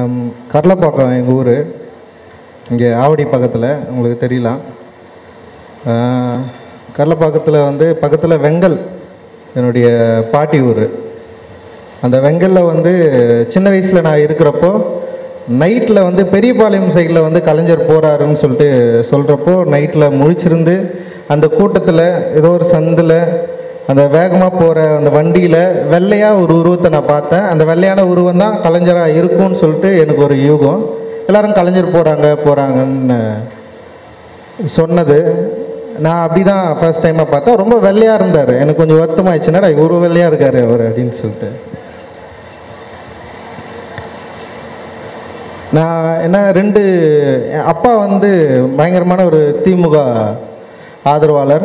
ஆம், கர்லப்பாக்கம் எங்கள் ஊர் இங்கே ஆவடி பக்கத்தில் உங்களுக்கு தெரியலாம் ஆஹ், கர்லப்பாக்கத்தில் வந்து பக்கத்தில் வெங்கல் என்னுடைய பாட்டி ஊர் அந்த வெங்கல்ல வந்து சின்ன வயசில் நான் இருக்கிறப்போ நைட்டில் வந்து பெரியபாளையம் சைடில் வந்து கலைஞர் போகிறாருன்னு சொல்லிட்டு சொல்கிறப்போ நைட்டில் முழிச்சிருந்து அந்த கூட்டத்தில் ஏதோ ஒரு சந்தில் அந்த வேகமாக போகிற அந்த வண்டியில் வெள்ளையாக ஒரு உருவத்தை நான் பார்த்தேன் அந்த வெள்ளையான உருவம் தான் கலைஞராக இருக்கும்னு சொல்லிட்டு எனக்கு ஒரு யூகம் எல்லாரும் கலைஞர் போகிறாங்க போகிறாங்கன்னு சொன்னது நான் அப்படி தான் ஃபர்ஸ்ட் டைமாக பார்த்தேன் ரொம்ப வெள்ளையாக இருந்தார் எனக்கு கொஞ்சம் வருத்தமாயிடுச்சுன்னா இவரு வெள்ளையாக இருக்காரு அவர் அப்படின்னு சொல்லிட்டு நான் என்ன ரெண்டு என் அப்பா வந்து பயங்கரமான ஒரு திமுக ஆதரவாளர்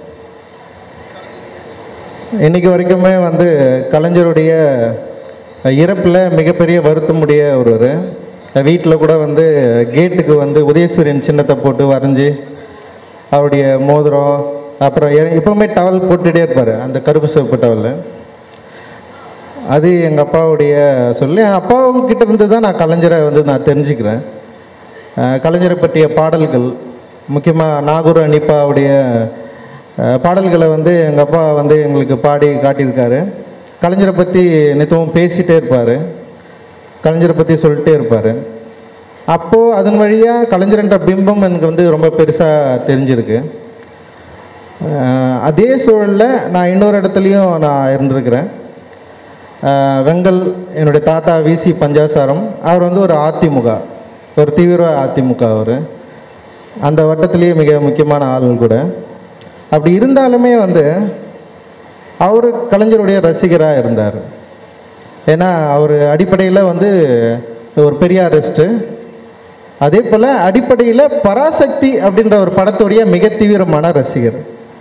இன்னைக்கு வரைக்குமே வந்து கலைஞருடைய இறப்பில் மிகப்பெரிய வருத்தமுடைய ஒருவர் வீட்டில் கூட வந்து கேட்டுக்கு வந்து உதயசூரியன் சின்னத்தை போட்டு வரைஞ்சி அவருடைய மோதிரம் அப்புறம் எ- எப்பவுமே டவல் போட்டுகிட்டே இருப்பார் அந்த கருப்பு சிவப்பு டவல் அது எங்கள் அப்பாவுடைய சொல்லி என் அப்பாவுக்கிட்ட இருந்து தான் நான் கலைஞரை வந்து நான் தெரிஞ்சுக்கிறேன் அஹ் கலைஞரை பற்றிய பாடல்கள் முக்கியமாக நாகூர் அனிப்பாவுடைய அஹ், பாடல்களை வந்து எங்கள் அப்பா வந்து எங்களுக்கு பாடி காட்டியிருக்காரு கலைஞரை பற்றி நித்தமும் பேசிகிட்டே இருப்பார் கலைஞரை பற்றி சொல்லிட்டே இருப்பார் அப்போது அதன் வழியாக கலைஞர்ன்ற பிம்பம் எனக்கு வந்து ரொம்ப பெருசாக தெரிஞ்சிருக்கு அஹ், அதே சூழலில் நான் இன்னொரு இடத்துலையும் நான் இருந்திருக்கிறேன் அஹ், வெங்கல் என்னுடைய தாத்தா விசி பஞ்சாசாரம் அவர் வந்து ஒரு அதிமுக ஒரு தீவிர அதிமுக அவர் அந்த வட்டத்திலேயே மிக முக்கியமான ஆள் கூட அப்படி இருந்தாலுமே வந்து அவர் கலைஞருடைய ரசிகராக இருந்தார் ஏன்னா அவர் அடிப்படையில் வந்து ஒரு பெரியாரிஸ்ட்டு அதே போல் அடிப்படையில் பராசக்தி அப்படின்ற ஒரு படத்துடைய மிக தீவிரமான ரசிகர்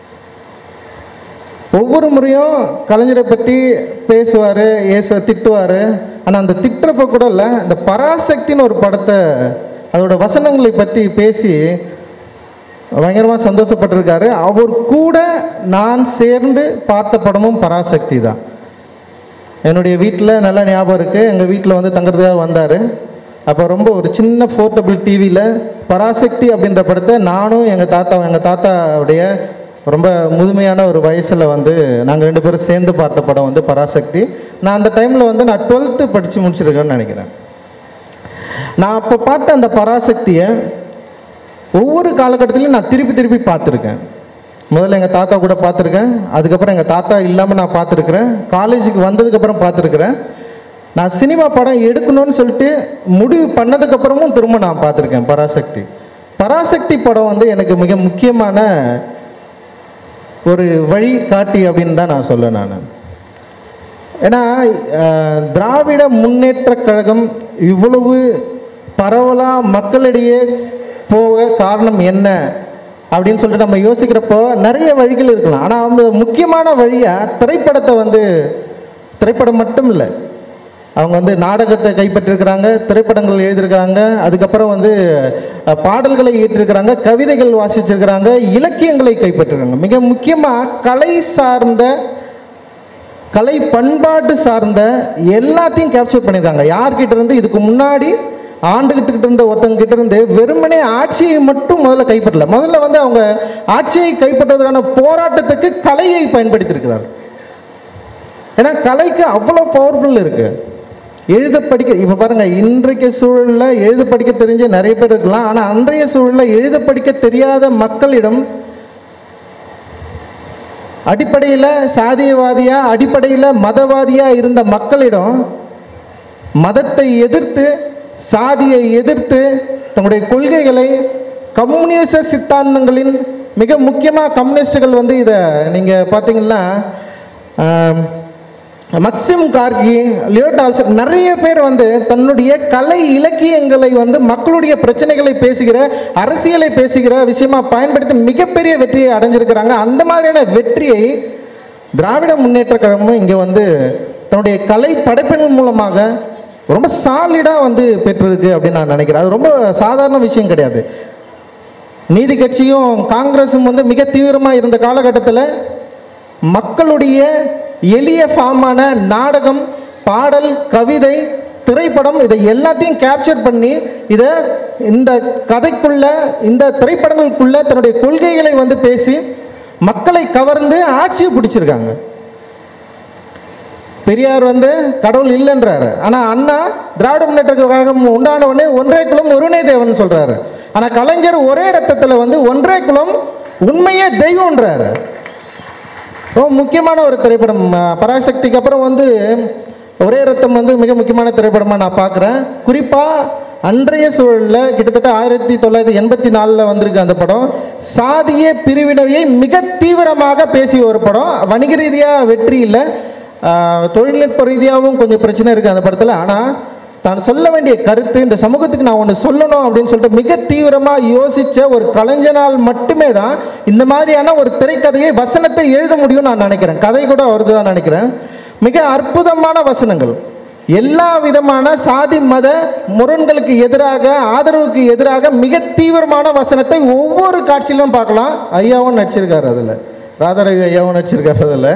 ஒவ்வொரு முறையும் கலைஞரை பற்றி பேசுவார் ஏச திட்டுவார் ஆனால் அந்த திட்டுறப்ப கூட இல்லை இந்த பராசக்தின்னு ஒரு படத்தை அதோட வசனங்களை பற்றி பேசி பயங்கரமாக சந்தோஷப்பட்டிருக்காரு அவர் கூட நான் சேர்ந்து பார்த்த படமும் பராசக்தி தான் என்னுடைய வீட்டில் நல்லா ஞாபகம் இருக்குது எங்கள் வீட்டில் வந்து தங்குறதுக்காக வந்தார் அப்போ ரொம்ப ஒரு சின்ன போர்ட்டபிள் டிவியில் பராசக்தி அப்படின்ற படத்தை நானும் எங்கள் தாத்தா எங்கள் தாத்தாவுடைய ரொம்ப முதுமையான ஒரு வயசில் வந்து நாங்கள் ரெண்டு பேரும் சேர்ந்து பார்த்த படம் வந்து பராசக்தி நான் அந்த டைமில் வந்து நான் டுவெல்த்து படித்து முடிச்சிருக்கேன்னு நினைக்கிறேன் நான் அப்போ பார்த்த அந்த பராசக்தியை ஒவ்வொரு காலகட்டத்திலையும் நான் திருப்பி திருப்பி பார்த்துருக்கேன் முதல்ல எங்கள் தாத்தா கூட பார்த்துருக்கேன் அதுக்கப்புறம் எங்கள் தாத்தா இல்லாமல் நான் பார்த்துருக்குறேன் காலேஜுக்கு வந்ததுக்கப்புறம் பார்த்துருக்குறேன் நான் சினிமா படம் எடுக்கணும்னு சொல்லிட்டு முடிவு பண்ணதுக்கப்புறமும் திரும்ப நான் பார்த்துருக்கேன் பராசக்தி பராசக்தி படம் வந்து எனக்கு மிக முக்கியமான ஒரு வழி காட்டி அப்படின்னு தான் நான் சொல்ல நான் ஏன்னா அஹ், திராவிட முன்னேற்றக் கழகம் இவ்வளவு பரவலாக மக்களிடையே போக காரணம் என்ன அப்படின்னு சொல்லிட்டு நம்ம யோசிக்கிறப்போ நிறைய வழிகள் இருக்கலாம் ஆனால் அவங்க முக்கியமான வழியாக திரைப்படத்தை வந்து திரைப்படம் மட்டும் இல்லை அவங்க வந்து நாடகத்தை கைப்பற்றிருக்கிறாங்க திரைப்படங்கள் எழுதியிருக்கிறாங்க அதுக்கப்புறம் வந்து அஹ், பாடல்களை ஏற்றிருக்கிறாங்க கவிதைகள் வாசிச்சிருக்கிறாங்க இலக்கியங்களை கைப்பற்றிருக்காங்க மிக முக்கியமாக கலை சார்ந்த கலை பண்பாட்டு சார்ந்த எல்லாத்தையும் கேப்சர் பண்ணியிருக்காங்க யார்கிட்ட இருந்து இதுக்கு முன்னாடி ஆண்டுகிட்டு இருந்த ஒருத்தங்க கிட்ட இருந்து வெறுமனே ஆட்சியை மட்டும் முதல்ல கைப்பற்றல முதல்ல வந்து அவங்க ஆட்சியை கைப்பற்றுவதற்கான போராட்டத்துக்கு கலையை பயன்படுத்தியிருக்கிறார் ஏன்னா கலைக்கு அவ்வளோ பவர்ஃபுல் இருக்கு எழுத படிக்க இப்போ பாருங்க இன்றைக்கு சூழலில் எழுத படிக்க தெரிஞ்ச நிறைய பேர் இருக்கலாம் ஆனால் அன்றைய சூழலில் எழுத படிக்க தெரியாத மக்களிடம் அடிப்படையில் சாதியவாதியா அடிப்படையில் மதவாதியா இருந்த மக்களிடம் மதத்தை எதிர்த்து சாதியை எதிர்த்து தங்களுடைய கொள்கைகளை கம்யூனிச சித்தாந்தங்களின் மிக முக்கியமாக கம்யூனிஸ்டுகள் வந்து இதை நீங்கள் பார்த்தீங்கன்னா ஆம், மக்சிம் கார்கி லியோ டால்சர் நிறைய பேர் வந்து தன்னுடைய கலை இலக்கியங்களை வந்து மக்களுடைய பிரச்சனைகளை பேசுகிற அரசியலை பேசுகிற விஷயமா பயன்படுத்தி மிகப்பெரிய வெற்றியை அடைஞ்சிருக்கிறாங்க அந்த மாதிரியான வெற்றியை திராவிட முன்னேற்ற கழகமும் இங்கே வந்து தன்னுடைய கலை படைப்பின் மூலமாக ரொம்ப சாலிடாக வந்து பெற்றிருக்கு அப்படின்னு நான் நினைக்கிறேன் அது ரொம்ப சாதாரண விஷயம் கிடையாது நீதி கட்சியும் காங்கிரஸும் வந்து மிக தீவிரமாக இருந்த காலகட்டத்தில் மக்களுடைய எளிய ஃபார்மான நாடகம் பாடல் கவிதை திரைப்படம் இதை எல்லாத்தையும் கேப்சர் பண்ணி இதை இந்த கதைக்குள்ள இந்த திரைப்படங்களுக்குள்ள தன்னுடைய கொள்கைகளை வந்து பேசி மக்களை கவர்ந்து ஆட்சியை பிடிச்சிருக்காங்க பெரியார் வந்து கடவுள் இல்லைன்றாரு ஆனா அண்ணா திராவிட முன்னேற்ற கழகம் உண்டான உடனே ஒன்றே குலம் ஒருவனே தேவன் சொல்றாரு ஆனா கலைஞர் ஒரே ரத்தத்துல வந்து ஒன்றே குலம் உண்மையே தெய்வம்ன்றாரு ரொம்ப முக்கியமான ஒரு திரைப்படம் அஹ், பராசக்திக்கு அப்புறம் வந்து ஒரே ரத்தம் வந்து மிக முக்கியமான திரைப்படமாக நான் பார்க்குறேன் குறிப்பாக அன்றைய சூழலில் கிட்டத்தட்ட ஆயிரத்தி தொள்ளாயிரத்தி எண்பத்தி நாலில் வந்திருக்கு அந்த படம் சாதிய பிரிவினையை மிக தீவிரமாக பேசிய ஒரு படம் வணிக ரீதியாக வெற்றி இல்லை ஆஹ், தொழில்நுட்ப ரீதியாகவும் கொஞ்சம் பிரச்சனை இருக்குது அந்த படத்தில் ஆனால் தான் சொல்ல வேண்டிய கருத்து இந்த சமூகத்துக்கு நான் ஒன்று சொல்லணும் அப்படின்னு சொல்லிட்டு மிக தீவிரமாக யோசிச்ச ஒரு கலைஞனால் மட்டுமே தான் இந்த மாதிரியான ஒரு திரைக்கதையை வசனத்தை எழுத முடியும்னு நான் நினைக்கிறேன் கதை கூட அவரது தான் நினைக்கிறேன் மிக அற்புதமான வசனங்கள் எல்லா விதமான சாதி மத முரண்களுக்கு எதிராக ஆதரவுக்கு எதிராக மிக தீவிரமான வசனத்தை ஒவ்வொரு காட்சியிலும் பார்க்கலாம் ஐயாவும் நடிச்சிருக்காரு அதில் ராதாரவி ஐயாவும் நடிச்சிருக்காரு அதில்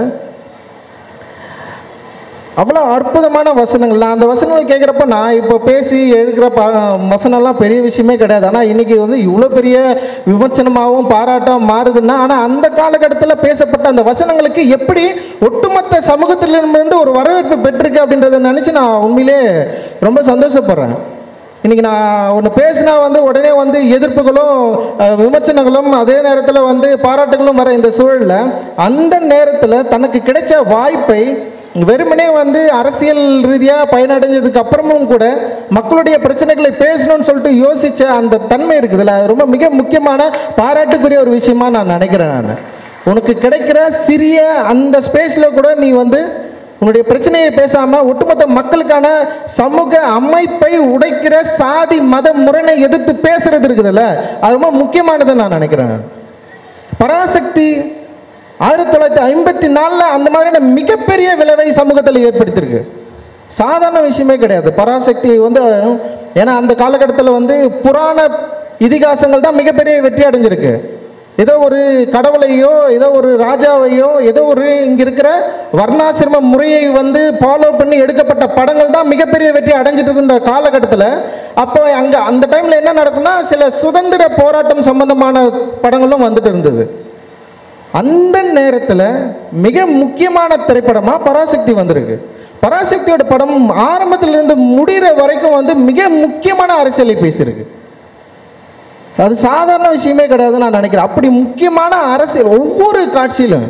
அவ்வளோ அற்புதமான வசனங்கள் நான் அந்த வசனங்கள் கேட்குறப்ப நான் இப்போ பேசி எழுதுகிற ப வசனம்லாம் பெரிய விஷயமே கிடையாது ஆனால் இன்னைக்கு வந்து இவ்வளோ பெரிய விமர்சனமாகவும் பாராட்டம் மாறுதுன்னா ஆனால் அந்த காலகட்டத்தில் பேசப்பட்ட அந்த வசனங்களுக்கு எப்படி ஒட்டுமொத்த சமூகத்திலிருந்து ஒரு வரவேற்பு பெற்றிருக்கு அப்படின்றத நினச்சி நான் உண்மையிலே ரொம்ப சந்தோஷப்படுறேன் இன்னைக்கு நான் ஒன்று பேசினா வந்து உடனே வந்து எதிர்ப்புகளும் அஹ், விமர்சனங்களும் அதே நேரத்தில் வந்து பாராட்டுகளும் வர இந்த சூழலில் அந்த நேரத்தில் தனக்கு கிடைச்ச வாய்ப்பை வெறுமனே வந்து அரசியல் ரீதியாக பயனடைஞ்சதுக்கு அப்புறமும் கூட மக்களுடைய பிரச்சனைகளை பேசணும்னு சொல்லிட்டு யோசிச்ச அந்த தன்மை இருக்குதுல்ல அது ரொம்ப மிக முக்கியமான பாராட்டுக்குரிய ஒரு விஷயமா நான் நினைக்கிறேன் நான் உனக்கு கிடைக்கிற சிறிய அந்த ஸ்பேஸில் கூட நீ வந்து உன்னுடைய பிரச்சனையை பேசாம ஒட்டுமொத்த மக்களுக்கான சமூக அமைப்பை உடைக்கிற சாதி மத முரணை எதிர்த்து பேசுறது இருக்குதுல்ல அது ரொம்ப முக்கியமானது நான் நினைக்கிறேன் பராசக்தி ஆயிரத்தி தொள்ளாயிரத்தி ஐம்பத்தி நாலில் அந்த மாதிரியான மிகப்பெரிய விளைவை சமூகத்தில் ஏற்படுத்தியிருக்கு சாதாரண விஷயமே கிடையாது பராசக்தி வந்து ஏன்னா அந்த காலகட்டத்தில் வந்து புராண இதிகாசங்கள் தான் மிகப்பெரிய வெற்றி அடைஞ்சிருக்கு ஏதோ ஒரு கடவுளையோ ஏதோ ஒரு ராஜாவையோ ஏதோ ஒரு இங்க இருக்கிற வர்ணாசிரம முறையை வந்து ஃபாலோ பண்ணி எடுக்கப்பட்ட படங்கள் தான் மிகப்பெரிய வெற்றி அடைஞ்சிட்டு இருக்கின்ற காலகட்டத்தில் அப்போ அங்க அந்த டைம்ல என்ன நடக்கும்னா சில சுதந்திர போராட்டம் சம்பந்தமான படங்களும் வந்துட்டு இருந்தது அந்த நேரத்தில் மிக முக்கியமான திரைப்படமா பராசக்தி வந்திருக்கு பராசக்தியோட படம் ஆரம்பத்துல இருந்து முடிகிற வரைக்கும் வந்து மிக முக்கியமான அரசியலை பேசியிருக்கு அது சாதாரண விஷயமே கிடையாதுன்னு நான் நினைக்கிறேன் அப்படி முக்கியமான அரசியல் ஒவ்வொரு காட்சியிலும்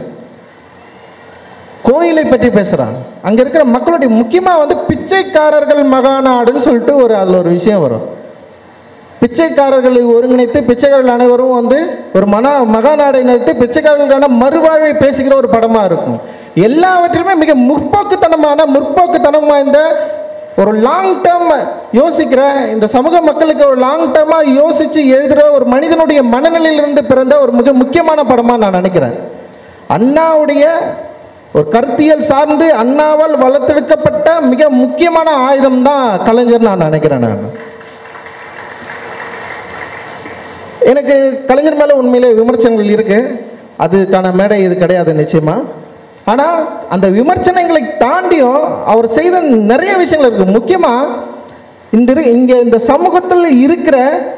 கோயிலை பற்றி பேசுறாங்க அங்க இருக்கிற மக்களுடைய முக்கியமா வந்து பிச்சைக்காரர்கள் மகாநாடுன்னு சொல்லிட்டு ஒரு அதுல ஒரு விஷயம் வரும் பிச்சைக்காரர்களை ஒருங்கிணைத்து பிச்சைக்காரர்கள் அனைவரும் வந்து ஒரு மன மகாநாடை நடத்தி பிச்சைக்காரர்களுக்கான மறுவாழ்வை பேசுகிற ஒரு படமா இருக்கும் எல்லாவற்றிலுமே மிக முற்போக்குத்தனமான முற்போக்குத்தனம் வாய்ந்த ஒரு லாங் டேர்ம் யோசிக்கிற இந்த சமூக மக்களுக்கு ஒரு லாங் டேர்மா யோசிச்சு எழுதுகிற ஒரு மனிதனுடைய மனநிலையிலிருந்து பிறந்த ஒரு மிக முக்கியமான படமா நான் நினைக்கிறேன் அண்ணாவுடைய ஒரு கருத்தியல் சார்ந்து அண்ணாவால் வளர்த்தெடுக்கப்பட்ட மிக முக்கியமான ஆயுதம் தான் கலைஞர் நான் நினைக்கிறேன் நான் எனக்கு கலைஞர் மேலே உண்மையிலே விமர்சனங்கள் இருக்கு அதுக்கான மேடை இது கிடையாது நிச்சயமா ஆனால் அந்த விமர்சனங்களை தாண்டியும் அவர் செய்த நிறைய விஷயங்கள் இருக்கு முக்கியமா இந்த இரு- இங்க இந்த சமூகத்தில் இருக்கிற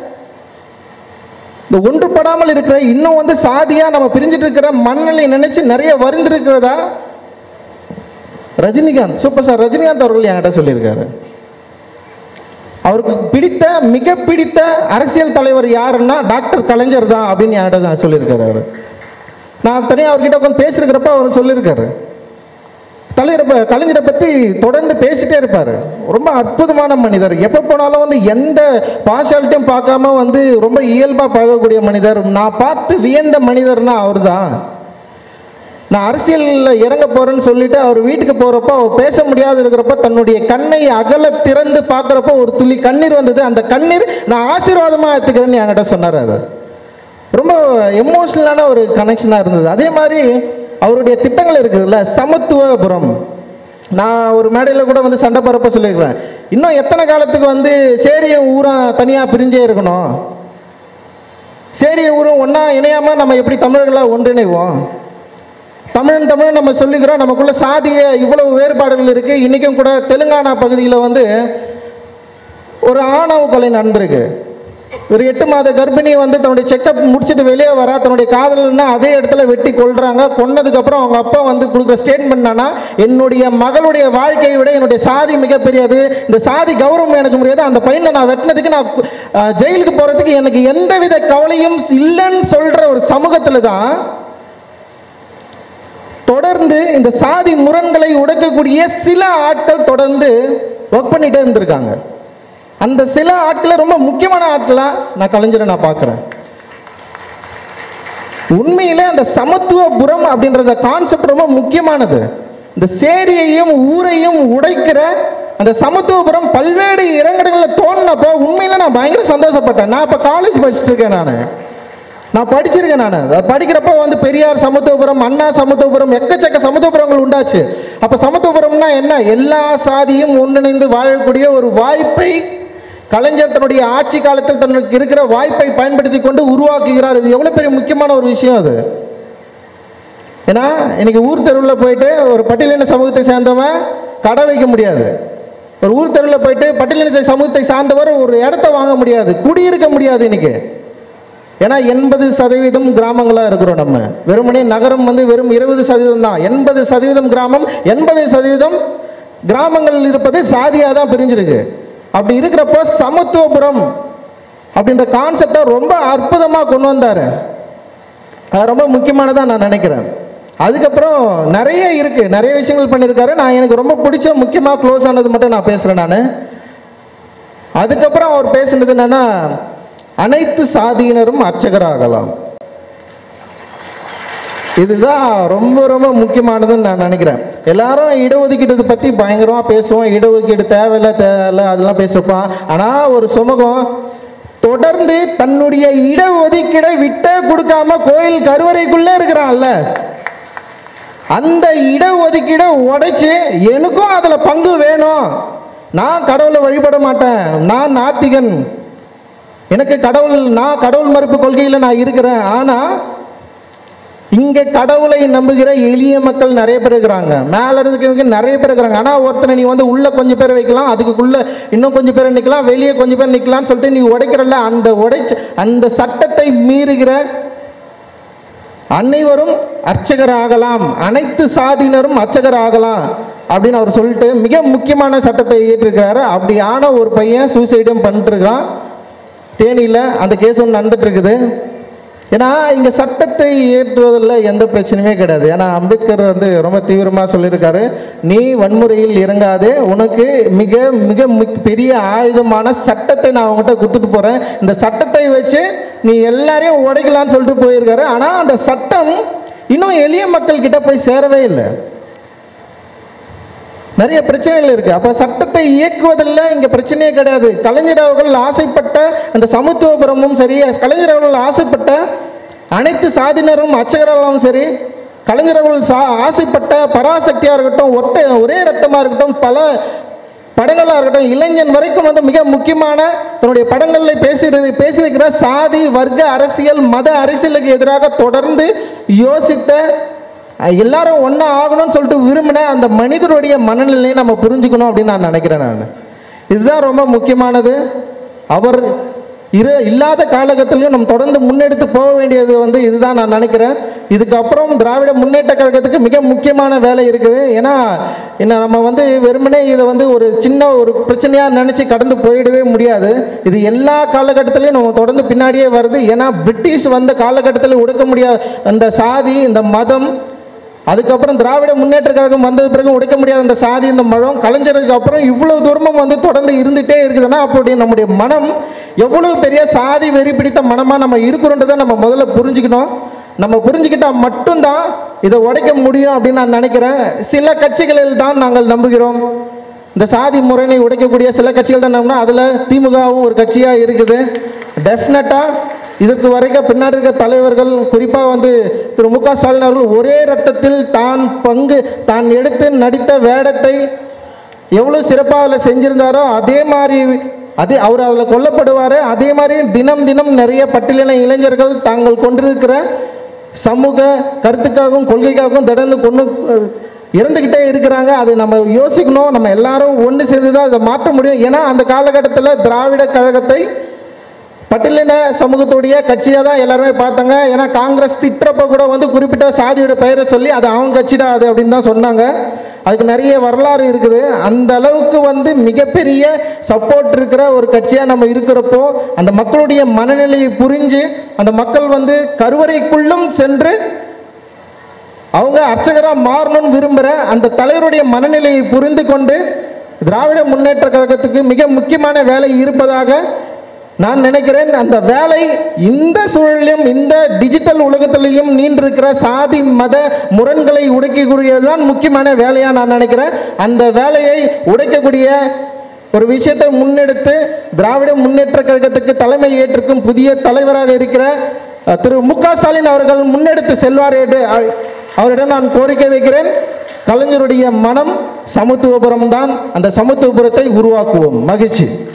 இந்த ஒன்றுபடாமல் இருக்கிற இன்னும் வந்து சாதியா நம்ம பிரிஞ்சிட்டு இருக்கிற மண்ணலை நினைச்சு நிறைய வருந்திருக்கிறதா ரஜினிகாந்த் சூப்பர் ஸ்டார் ரஜினிகாந்த் அவர்கள் என்கிட்ட சொல்லியிருக்காரு அவருக்கு பிடித்த மிக பிடித்த அரசியல் தலைவர் யாருன்னா டாக்டர் கலைஞர் தான் அப்படின்னு என்கிட்ட தான் சொல்லியிருக்காரு அவர் நான் தனியாக அவர்கிட்ட உட்காந்து பேசியிருக்கிறப்ப அவர் சொல்லியிருக்காரு தலைவரை ப- கலைஞரை பற்றி தொடர்ந்து பேசிட்டே இருப்பார் ரொம்ப அற்புதமான மனிதர் எப்போ போனாலும் வந்து எந்த பார்ஷாலிட்டியும் பார்க்காம வந்து ரொம்ப இயல்பாக பழகக்கூடிய மனிதர் நான் பார்த்து வியந்த மனிதர்னா அவர் தான் நான் அரசியலில் இறங்க போறேன்னு சொல்லிட்டு அவர் வீட்டுக்கு போறப்போ அவர் பேச முடியாது இருக்கிறப்ப தன்னுடைய கண்ணை அகல திறந்து பார்க்குறப்போ ஒரு துளி கண்ணீர் வந்தது அந்த கண்ணீர் நான் ஆசீர்வாதமாக எடுத்துக்கிறேன்னு என்கிட்ட சொன்னார் அது ரொம்ப எமோஷனலான ஒரு கனெக்ஷனாக இருந்தது அதே மாதிரி அவருடைய திட்டங்கள் இருக்குதுல்ல சமத்துவபுரம் நான் ஒரு மேடையில் கூட வந்து சண்டை போகிறப்ப சொல்லியிருக்கிறேன் இன்னும் எத்தனை காலத்துக்கு வந்து சேரியும் ஊரும் தனியாக பிரிஞ்சே இருக்கணும் சேரியும் ஊரும் ஒன்றா இணையாமல் நம்ம எப்படி தமிழர்களாக ஒன்றிணைவோம் தமிழன் தமிழன் நம்ம சொல்லிக்கிறோம் நமக்குள்ள சாதிய இவ்வளவு வேறுபாடுகள் இருக்கு இன்னைக்கும் கூட தெலுங்கானா பகுதியில் வந்து ஒரு ஆணவ கொலை நண்பருக்கு ஒரு எட்டு மாத கர்ப்பிணி வந்து தன்னுடைய செக்கப் முடிச்சுட்டு வெளியே வரா தன்னுடைய காதலன்னா அதே இடத்துல வெட்டி கொள்றாங்க கொன்னதுக்கப்புறம் அவங்க அப்பா வந்து கொடுக்குற ஸ்டேட்மெண்ட் என்னன்னா என்னுடைய மகளுடைய வாழ்க்கையை விட என்னுடைய சாதி மிகப்பெரியது இந்த சாதி கௌரவம் எனக்கு முடியாது அந்த பையனை நான் வெட்டினதுக்கு நான் அஹ், ஜெயிலுக்கு போறதுக்கு எனக்கு எந்தவித கவலையும் இல்லைன்னு சொல்ற ஒரு சமூகத்துல தான் தொடர்ந்து இந்த சாதி முரண்களை உடைக்கக்கூடிய சில ஆட்கள் தொடர்ந்து ஒர்க் பண்ணிட்டே இருந்திருக்காங்க அந்த சில ஆட்களை ரொம்ப முக்கியமான ஆட்களா நான் கலைஞரை நான் பார்க்குறேன் உண்மையிலே அந்த சமத்துவபுரம் அப்படின்ற கான்செப்ட் ரொம்ப முக்கியமானது இந்த சேரியையும் ஊரையும் உடைக்கிற அந்த சமத்துவபுரம் பல்வேறு இடங்களில் தோணுனப்போ உண்மையில நான் பயங்கர சந்தோஷப்பட்டேன் நான் இப்போ காலேஜ் படிச்சுட்டு இருக்கேன் நான் நான் படிச்சிருக்கேன் நான் அதை படிக்கிறப்போ வந்து பெரியார் சமத்துவபுரம் அண்ணா சமத்துவபுரம் எக்கச்சக்க சமத்துவபுரங்கள் உண்டாச்சு அப்போ சமத்துவபுரம்னா என்ன எல்லா சாதியும் ஒன்றிணைந்து வாழக்கூடிய ஒரு வாய்ப்பை கலைஞர் தன்னுடைய ஆட்சி காலத்தில் தனக்கு இருக்கிற வாய்ப்பை பயன்படுத்தி கொண்டு உருவாக்குகிறார் இது எவ்வளோ பெரிய முக்கியமான ஒரு விஷயம் அது ஏன்னா இன்னைக்கு ஊர் தெருவில் போயிட்டு ஒரு பட்டியலின சமூகத்தை சேர்ந்தவன் கடை வைக்க முடியாது ஒரு ஊர் தெருவில் போயிட்டு பட்டியலின சமூகத்தை சார்ந்தவர் ஒரு இடத்த வாங்க முடியாது குடியிருக்க முடியாது இன்னைக்கு ஏன்னா எண்பது சதவீதம் கிராமங்களா இருக்கிறோம் நம்ம வெறுமனே நகரம் வந்து வெறும் இருபது சதவீதம் தான் எண்பது சதவீதம் கிராமம் எண்பது சதவீதம் கிராமங்கள் இருப்பது சாதியாக தான் பிரிஞ்சிருக்கு அப்படி இருக்கிறப்போ சமத்துவபுரம் அப்படின்ற கான்செப்டை ரொம்ப அற்புதமாக கொண்டு வந்தார் அது ரொம்ப முக்கியமானதா நான் நினைக்கிறேன் அதுக்கப்புறம் நிறைய இருக்கு நிறைய விஷயங்கள் பண்ணியிருக்காரு நான் எனக்கு ரொம்ப பிடிச்ச முக்கியமாக க்ளோஸ் ஆனது மட்டும் நான் பேசுகிறேன் நான் அதுக்கப்புறம் அவர் பேசுனது என்னன்னா அனைத்து சாதியினரும் அர்ச்சகராகலாம் இதுதான் ரொம்ப ரொம்ப முக்கியமானதுன்னு நான் நினைக்கிறேன் எல்லாரும் இடஒதுக்கீடு பத்தி பயங்கரமா பேசுவோம் இடஒதுக்கீடு தேவையில்ல தேவையில்ல அதெல்லாம் பேசிருப்பான் ஆனா ஒரு சுமூகம் தொடர்ந்து தன்னுடைய இடஒதுக்கீடை விட்டே கொடுக்காம கோயில் கருவறைக்குள்ளே இருக்கிறான்ல அந்த இடஒதுக்கீடை உடைச்சு எனக்கும் அதுல பங்கு வேணும் நான் கடவுளை வழிபட மாட்டேன் நான் நாத்திகன் எனக்கு கடவுள் நான் கடவுள் மறுப்பு கொள்கையில் நான் இருக்கிறேன் ஆனா இங்க கடவுளை நம்புகிற எளிய மக்கள் நிறைய பேர் இருக்கிறாங்க மேல இருக்கிறவங்க நிறைய பேர் இருக்கிறாங்க ஆனா ஒருத்தனை நீ வந்து உள்ள கொஞ்சம் பேர் வைக்கலாம் அதுக்குள்ள இன்னும் கொஞ்சம் பேர் நிக்கலாம் வெளியே கொஞ்சம் பேர் நிக்கலாம்னு சொல்லிட்டு நீ உடைக்கிறல்ல அந்த உடைச்சு அந்த சட்டத்தை மீறுகிற அனைவரும் அர்ச்சகர் ஆகலாம் அனைத்து சாதியினரும் அர்ச்சகர் ஆகலாம் அப்படின்னு அவர் சொல்லிட்டு மிக முக்கியமான சட்டத்தை ஏற்றிருக்காரு அப்படி ஆன ஒரு பையன் சூசைடும் பண்ணிட்டு இருக்கான் தேனியில் அந்த கேஸ் ஒன்று நடந்துட்டு இருக்குது ஏன்னா இங்கே சட்டத்தை ஏற்றுவதில் எந்த பிரச்சனையுமே கிடையாது ஏன்னா அம்பேத்கர் வந்து ரொம்ப தீவிரமாக சொல்லியிருக்காரு நீ வன்முறையில் இறங்காதே உனக்கு மிக மிக மிக்- பெரிய ஆயுதமான சட்டத்தை நான் உங்ககிட்ட கொடுத்துட்டு போகிறேன் இந்த சட்டத்தை வச்சு நீ எல்லாரையும் உடைக்கலான்னு சொல்லிட்டு போயிருக்காரு ஆனால் அந்த சட்டம் இன்னும் எளிய மக்கள் கிட்ட போய் சேரவே இல்லை நிறைய பிரச்சனைகள் இருக்கு அப்ப சட்டத்தை இயக்குவதில் இங்க பிரச்சனையே கிடையாது கலைஞர் அவர்கள் ஆசைப்பட்ட அந்த சமத்துவபுரமும் சரி கலைஞர் அவர்கள் ஆசைப்பட்ட அனைத்து சாதியினரும் அச்சகராலும் சரி கலைஞர் அவர்கள் சா ஆசைப்பட்ட பராசக்தியா இருக்கட்டும் ஒற்றை ஒரே ரத்தமா இருக்கட்டும் பல படங்களா இருக்கட்டும் இளைஞன் வரைக்கும் வந்து மிக முக்கியமான தன்னுடைய படங்களில் பேசி பேசியிருக்கிற சாதி வர்க்க அரசியல் மத அரசியலுக்கு எதிராக தொடர்ந்து யோசித்த அஹ் எல்லாரும் ஒன்றா ஆகணும்னு சொல்லிட்டு விரும்பின அந்த மனிதருடைய மனநிலையை நம்ம புரிஞ்சுக்கணும் அப்படின்னு நான் நினைக்கிறேன் நான் இதுதான் ரொம்ப முக்கியமானது அவர் இரு இல்லாத காலகட்டத்திலையும் நம்ம தொடர்ந்து முன்னெடுத்து போக வேண்டியது வந்து இதுதான் நான் நினைக்கிறேன் இதுக்கப்புறம் திராவிட முன்னேற்ற கழகத்துக்கு மிக முக்கியமான வேலை இருக்குது ஏன்னா என்ன நம்ம வந்து வெறுமனே இதை வந்து ஒரு சின்ன ஒரு பிரச்சனையாக நினச்சி கடந்து போயிடவே முடியாது இது எல்லா காலகட்டத்திலையும் நம்ம தொடர்ந்து பின்னாடியே வருது ஏன்னா பிரிட்டிஷ் வந்த காலகட்டத்தில் ஒடுக்க முடியாத அந்த சாதி இந்த மதம் அதுக்கப்புறம் திராவிட முன்னேற்ற கழகம் வந்தது பிறகு உடைக்க முடியாத அந்த சாதி இந்த மழம் கலைஞருக்கு அப்புறம் இவ்வளவு தூரமும் வந்து தொடர்ந்து இருந்துட்டே இருக்குதுன்னா அப்படி நம்முடைய மனம் எவ்வளவு பெரிய சாதி வெறி பிடித்த மனமா நம்ம இருக்கிறோன்றதை நம்ம முதல்ல புரிஞ்சுக்கணும் நம்ம புரிஞ்சுக்கிட்டா மட்டும்தான் இதை உடைக்க முடியும் அப்படின்னு நான் நினைக்கிறேன் சில கட்சிகளில் தான் நாங்கள் நம்புகிறோம் இந்த சாதி முறையை உடைக்கக்கூடிய சில கட்சிகள் தான் நம்பினா அதில் திமுகவும் ஒரு கட்சியாக இருக்குது டெஃபினட்டாக இதற்கு வரைக்கும் பின்னாடி இருக்க தலைவர்கள் குறிப்பாக வந்து திரு மு க ஸ்டாலின் அவர்கள் ஒரே ரத்தத்தில் தான் பங்கு தான் எடுத்து நடித்த வேடத்தை எவ்வளோ சிறப்பாக அதில் செஞ்சிருந்தாரோ அதே மாதிரி அதே அவர் அதில் கொல்லப்படுவார் அதே மாதிரி தினம் தினம் நிறைய பட்டியலின இளைஞர்கள் தாங்கள் கொண்டிருக்கிற சமூக கருத்துக்காகவும் கொள்கைக்காகவும் தொடர்ந்து கொண்டு அஹ், இறந்துக்கிட்டே இருக்கிறாங்க அது நம்ம யோசிக்கணும் நம்ம எல்லாரும் ஒன்று சேர்ந்து தான் அதை மாற்ற முடியும் ஏன்னா அந்த காலகட்டத்தில் திராவிட கழகத்தை பட்டியலின சமூகத்துடைய கட்சியாக தான் எல்லாருமே பார்த்தாங்க ஏன்னா காங்கிரஸ் திட்டுறப்ப கூட வந்து குறிப்பிட்ட சாதியோட பெயரை சொல்லி அது அவங்க கட்சி தான் அது அப்படின்னு தான் சொன்னாங்க அதுக்கு நிறைய வரலாறு இருக்குது அந்த அளவுக்கு வந்து மிகப்பெரிய சப்போர்ட் இருக்கிற ஒரு கட்சியாக நம்ம இருக்கிறப்போ அந்த மக்களுடைய மனநிலையை புரிஞ்சு அந்த மக்கள் வந்து கருவறைக்குள்ளும் சென்று அவங்க அர்ச்சகராக மாறணும்னு விரும்புகிற அந்த தலைவருடைய மனநிலையை புரிந்து கொண்டு திராவிட முன்னேற்ற கழகத்துக்கு மிக முக்கியமான வேலை இருப்பதாக நான் நினைக்கிறேன் அந்த வேலை இந்த சூழலிலும் இந்த டிஜிட்டல் உலகத்திலையும் நீண்டிருக்கிற சாதி மத முரண்களை உடைக்கக்கூடியதுதான் முக்கியமான வேலையாக நான் நினைக்கிறேன் அந்த வேலையை உடைக்கக்கூடிய ஒரு விஷயத்தை முன்னெடுத்து திராவிட முன்னேற்ற கழகத்துக்கு தலைமை ஏற்றிருக்கும் புதிய தலைவராக இருக்கிற அஹ், திரு மு க ஸ்டாலின் அவர்கள் முன்னெடுத்து செல்வார் என்று அ- அவரிடம் நான் கோரிக்கை வைக்கிறேன் கலைஞருடைய மனம் சமத்துவபுரம் தான் அந்த சமத்துவபுரத்தை உருவாக்குவோம் மகிழ்ச்சி